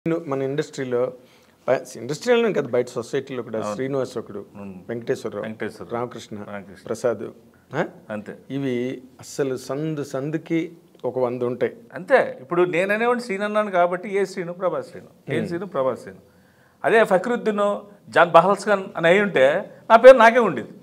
నేను- మన ఇండస్ట్రీలో బ- ఇండస్ట్రీలోనే కదా బయట సొసైటీలో కూడా శ్రీనివాస్ ఒకడు వెంకటేశ్వరరావు వెంకటేశ్వరరావు. రామకృష్ణ రామకృష్ణ. ప్రసాద్ ఆ? అంతే ఇవి అస్సలు సందు సందుకి ఒక వంద ఉంటాయి అంతే ఇప్పుడు నేననేవాడిని శ్రీను అన్నాను కాబట్టి ఏ శ్రీను ప్రభాస్ శ్రీను ఏ శ్రీను ప్రభాస్ శ్రీను అదే ఫక్రుద్దీన్ జాన్ బహల్స్ ఖాన్ అని అయి ఉంటే నా పేరు నాకే ఉండేది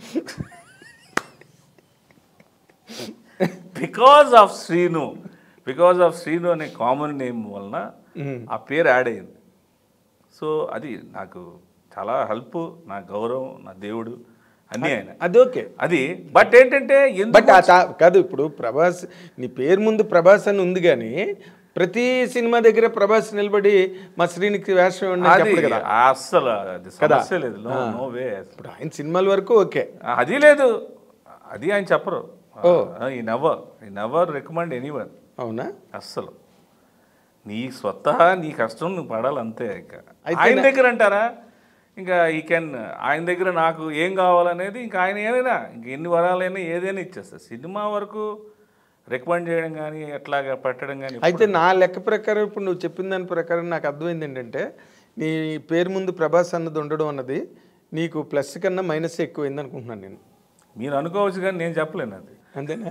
because of Srinu because of Srinu అనే కామన్ నేమ్ వలన ఆ పేరు యాడ్ అయింది సో అది నాకు చాలా హెల్ప్ నా గౌరవం నా దేవుడు అన్నీ ఆయన అది ఓకే అది బట్ ఏంటంటే ఎందుకు బట్ ఆ తా- కాదు ఇప్పుడు ప్రభాస్ నీ పేరు ముందు ప్రభాస్ అని ఉంది కానీ ప్రతి సినిమా దగ్గర ప్రభాస్ నిలబడి మా శ్రీనికి వేషం ఇవ్వండి అని అది చెప్పడు కదా అస్సలు అది సమస్య లేదు నో నో వే ఇప్పుడు ఆయన సినిమాల వరకు ఓకే అది లేదు అది ఆయన చెప్పరు ఈ నెవర్ ఈ నెవర్ రికమెండ్ ఎనీవన్ అవునా అస్సలు నీ స్వతహా నీ కష్టం నువ్వు పడాలి అంతే ఇంకా ఆయన దగ్గర అంటారా ఇంకా ఈ కెన్ ఆయన దగ్గర నాకు ఏం కావాలనేది ఇంకా ఆయన ఏదైనా ఇంక ఎన్ని వరాలైనా ఏదైనా ఇచ్చేస్తా సినిమా వరకు రికమెండ్ చేయడం కానీ ఎట్లాగా పెట్టడం కానీ అయితే నా లెక్క ప్రకారం ఇప్పుడు నువ్వు చెప్పిన దాని ప్రకారం నాకు అర్థమైంది ఏంటంటే నీ పేరు ముందు ప్రభాస్ అన్నది ఉండడం అన్నది నీకు ప్లస్ కన్నా మైనస్ ఎక్కువైంది అనుకుంటున్నాను నేను మీరు అనుకోవచ్చు కానీ నేను చెప్పలేను అది అంతేనా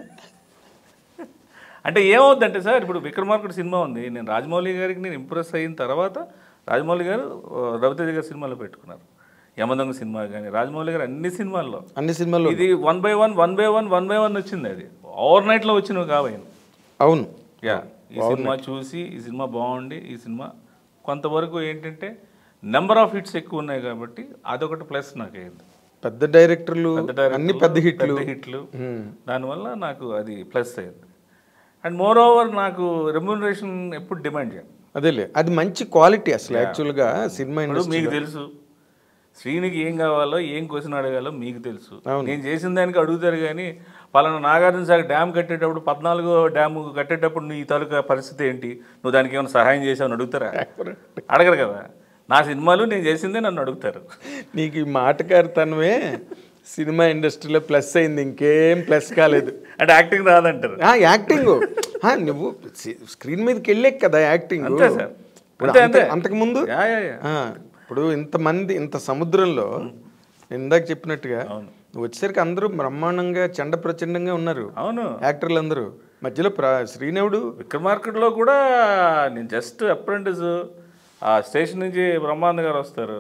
అంటే ఏమవుద్దంటే సార్ ఇప్పుడు విక్రమార్కుడు సినిమా ఉంది నేను రాజమౌళి గారికి నేను ఇంప్రెస్ అయిన తర్వాత రాజమౌళి గారు ఆ, రవితేజ గారి సినిమాలో పెట్టుకున్నారు యమదొంగ సినిమా కానీ రాజమౌళి గారు అన్ని సినిమాల్లో అన్ని సినిమాల్లో ఇది one by one one by one one by one వచ్చింది అది ఓవర్ నైట్లో వచ్చినవి కావాలి అవును యా ఈ సినిమా చూసి ఈ సినిమా బాగుండి ఈ సినిమా కొంతవరకు ఏంటంటే నెంబర్ ఆఫ్ హిట్స్ ఎక్కువ ఉన్నాయి కాబట్టి అదొకటి ప్లస్ నాకు అయింది పెద్ద డైరెక్టర్లు పెద్ద డైరెక్టర్లు, అన్ని పెద్ద హిట్లు పెద్ద హిట్లు Hmm. దానివల్ల నాకు అది ప్లస్ అయింది అండ్ మోర్ ఓవర్ నాకు రెమ్యూనరేషన్ ఎప్పుడు డిమాండ్ చేయాలి అదేలే అది మంచి క్వాలిటీ అసలు యాక్చువల్గా సినిమా ఇప్పుడు ఇండస్ట్రీ మీకు తెలుసు శ్రీనికి ఏం కావాలో ఏం క్వశ్చన్ అడగాలో మీకు తెలుసు నేను చేసిన దానికి అడుగుతారు కానీ పలానా నాగార్జున సాగర్ డ్యామ్ కట్టేటప్పుడు పద్నాలుగో డ్యామ్ కట్టేటప్పుడు నీ తాలూకా పరిస్థితి ఏంటి నువ్వు దానికి ఏమైనా సహాయం చేసావని అడుగుతారా అడగరు కదా నా సినిమాలు నేను చేసిందే నన్ను అడుగుతారు నీకు ఈ మాటకారితనమే సినిమా ఇండస్ట్రీలో ప్లస్ అయింది ఇంకేం ప్లస్ కాలేదు అంటే యాక్టింగ్ రాదంటారు ఆ, యాక్టింగ్ ఆ, నువ్వు సి- స్క్రీన్ మీదకి వెళ్ళే కదా యాక్టింగ్ అంతే సార్. ఇప్పుడు అంతే, అంతే అంతే. అంతకుముందు యా యా యా ఆ, ఇప్పుడు ఇంతమంది ఇంత సముద్రంలో నేను ఇందాక చెప్పినట్టుగా అవును. నువ్వు వచ్చేసరికి అందరూ బ్రహ్మాండంగా చండ ప్రచండంగా ఉన్నారు అవును యాక్టర్లు అందరూ మధ్యలో ప్ర శ్రీనవుడు విక్రమార్కెట్లో కూడా నేను జస్ట్ అప్రెంటిస్ ఆ స్టేషన్ నుంచి బ్రహ్మానంద గారు వస్తారు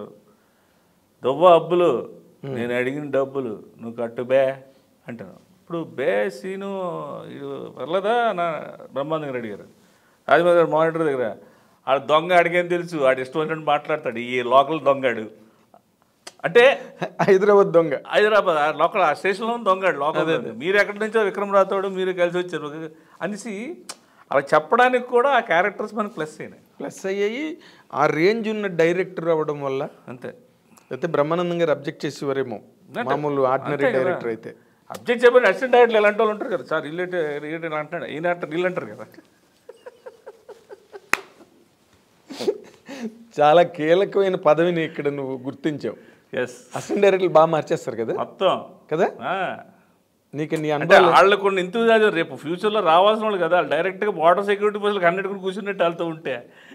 దువ్వ అబ్బులు నేను అడిగిన డబ్బులు నువ్వు కట్టు బే అంటాను ఇప్పుడు బే సీను ఇది పర్లేదా నా బ్రహ్మానంద గారు అడిగారు రాజమౌళి గారు మానిటర్ దగ్గర ఆడ దొంగ అడిగేం తెలుసు ఆడు ఇష్టం వచ్చినట్టు మాట్లాడతాడు ఈ లోకల్ దొంగాడు అంటే హైదరాబాద్ దొంగ హైదరాబాద్ ఆ లోకల్ ఆ స్టేషన్లో దొంగాడు లోకల్ దొంగ. మీరు ఎక్కడి నుంచో విక్రమ్ రాథోడు మీరు కలిసి వచ్చారు అనేసి అలా చెప్పడానికి కూడా ఆ క్యారెక్టర్స్ మనకు ప్లస్ అయినాయి ప్లస్ అయ్యాయి ఆ రేంజ్ ఉన్న డైరెక్టర్ అవ్వడం వల్ల అంతే అయితే బ్రహ్మానందం గారు అబ్జెక్ట్ చేసేవారేమో మామూలు ఆర్డినరీ అంతే కదా. డైరెక్టర్ అయితే అబ్జెక్ట్ చెప్పిన అసిస్టెంట్ డైరెక్టర్ ఇలాంటి వాళ్ళు ఉంటారు కదా సార్ రిలేటెడ్ రిలేటెడ్ అంటాడు ఈయన అంటారు వీళ్ళు అంటారు కదా చాలా కీలకమైన పదవిని ఇక్కడ నువ్వు గుర్తించావు ఎస్ అసిస్టెంట్ డైరెక్టర్లు బాగా మార్చేస్తారు కదా మొత్తం కదా ఆ. నీకు నీ అంటే అనుభవం వాళ్ళు కొన్ని ఇంతూ రేపు ఫ్యూచర్లో రావాల్సిన వాళ్ళు కదా వాళ్ళు డైరెక్ట్గా బార్డర్ సెక్యూరిటీ పోస్టులకు హండ్రెడ్ కూర్చున్నట్టు వాళ్ళతో ఉంటే